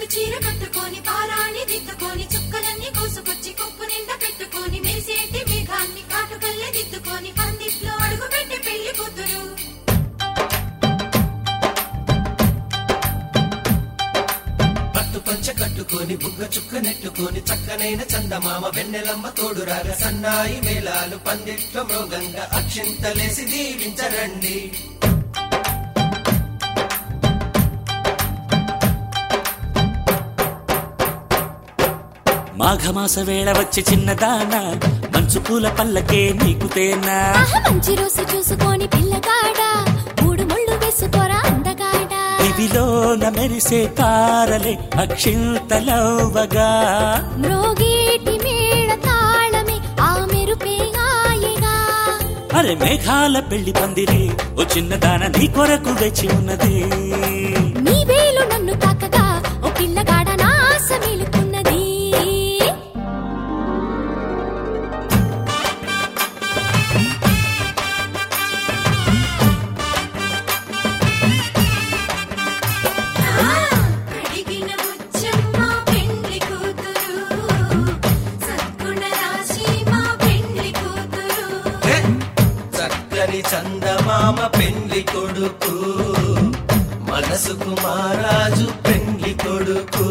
చీర కట్టుకొని పారాణి దిద్దుకొని చుక్కలన్నీ కోసుకొచ్చి కొప్పు నిండా పెట్టుకొని మెరిసేటి మేఘాన్ని కాటుకల్లే దిద్దుకొని పందిట్లో అడుగు పెట్టి పెళ్లి కూతురు పట్టు పంచ కట్టుకొని బుగ్గ చుక్క నెట్టుకొని చక్కనైన చందమామ వెన్నెలమ్మ తోడురాగా సన్నాయి మేళాలు పందిట్లో మృగంగా అక్షింతలేసి దీవించరండి మాఘమాస వేళ వచ్చి చిన్నదాన మంచు పూల పల్లకే నీకు తేనా ఆహా, మంచి రోజు చూసుకొని పిల్లగాడ మూడు ముళ్ళు వేసుకోరా అందగాడ ఇవిలోన మెరిసే తారలే అక్షింతలవ్వగా మ్రోగేటి మేళ తాళమే ఆ మెరుపే హాయిగా అరే మేఘాల పెళ్లి పందిరి ఓ చిన్నదాన నీ కొరకు వేచి ఉన్నది నీ వేలు నన్ను తాకగా ఓ పిల్లగాడ నా ఆశ మేలుకున్నది అడిగిన ముచ్చమ్మ పెండ్లి కూతురు సద్గుణ రాశి మా పెండ్లి కూతురు హే! చక్కని చందమామ పెండ్లి కొడుకు మనసుకు మహారాజు పెండ్లి కొడుకు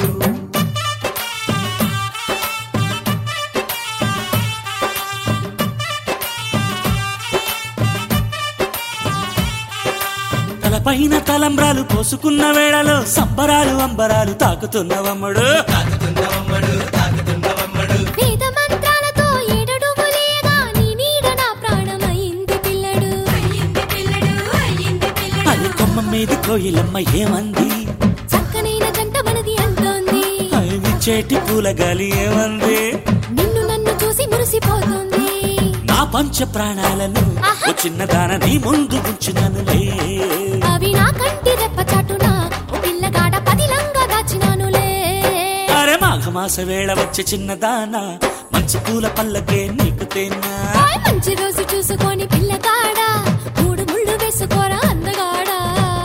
తలపైన తలంబ్రాలు పోసుకున్న వేళలో సంబరాలు అంబరాలు తాకుతున్నవమ్ముడు తాకుతున్నవమ్మడు తాకుతున్నవమ్మడు వేద మంత్రాలతో ఏడడుగులేగా నీ నీడ నా ప్రాణమైంది పిల్లడు అయ్యింది పిల్లడు అయ్యింది అది పిల్లడు కొమ్మ మీద కోయిలమ్మ ఏమంది చక్కనైన జంట మనది అంటోంది అది విచ్చేటి పూల గాలి ఏమంది నిన్ను నన్ను చూసి మురిసిపోతుంది నా పంచ ప్రాణాలను ఓ చిన్నదాన నీ ముందు ఉంచిననులే అవి నా కంటి రెప్ప చాటున ఓ పిల్లగాడ పదిలంగా దాచినానులే అరే మాఘమాస వేళ వచ్చే చిన్నదాన మంచి పూల పల్లకే నీకు తేనా హాయ్ మంచి రోజు చూసుకొని పిల్లగాడ మూడు ముళ్ళు వేసుకోరా అందగాడా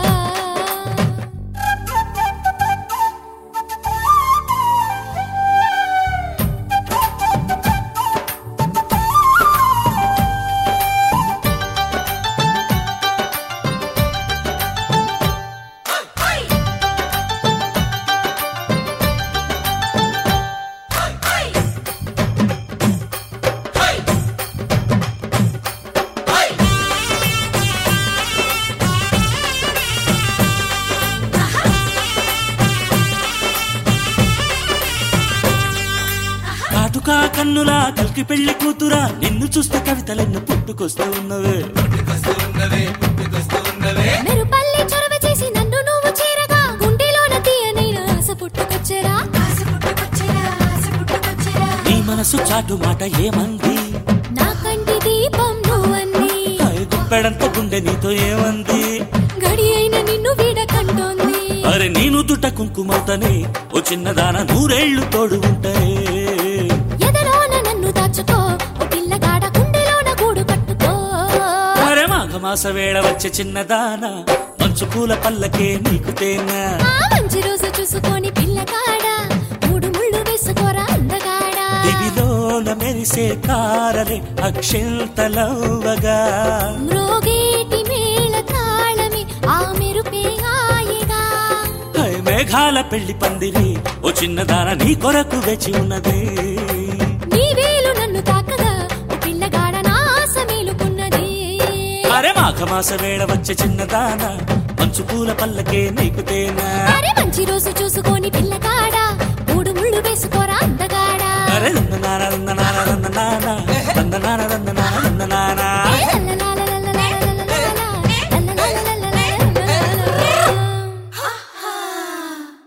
కాటుకా కన్నులా కల్కి పెళ్లి కూతురా నిన్ను చూస్తే కవితలెన్ను పుట్టుకొస్తూ ఉన్నవే పుట్టుకొస్తూ ఉన్నవే పుట్టుకొస్తూ ఉన్నవే మెరుపల్లి చొరవ చేసి నన్ను నువ్వు చేరగా గుండెలోన తీయనైన ఆశ పుట్టుకొచ్చరా ఆశ పుట్టుకొచ్చరా ఆశ పుట్టుకొచ్చరా నీ మనసు చాటు మాట ఏమంది నా కంటి దీపం నువ్వంది అయ్ గుప్పెడంత గుండె నీతో ఏమంది గడి అయిన నిన్ను వీడకంటోంది అరే నేను దుట్ట కుంకుమవుతనే ఓ చిన్నదాన నూరేళ్లు తోడు ఉంటాయి ఎదలోన నన్ను దాచుకో ఓ పిల్లగాడ గుండెలోన గూడు కట్టుకో అరే మాఘమాస వేళ వచ్చే చిన్నదాన మంచు పూల పల్లకే నీకు తేనా ఆ మంచి రోజు చూసుకొని పిల్లగాడ మూడు ముళ్ళు వేసుకోరా అందగాడా దివిలోన మెరిసే కారలే అక్షింతలవ్వగా మ్రోగేటి మేళ తాళమే ఆ మెరుపే హాయిగా అయ్ మేఘాల పెళ్లి పందిరి ఓ చిన్నదాన నీ కొరకు వేచి ఉన్నది నీ వేలు నన్ను తాకగా ఓ పిల్లగాడ నా ఆశ మేలుకున్నది అరే మాఘమాస వేళ వచ్చే చిన్నదాన మంచు పూల పల్లకే నీకు తేనా అరే మంచి రోజు చూసుకొని పిల్లగాడ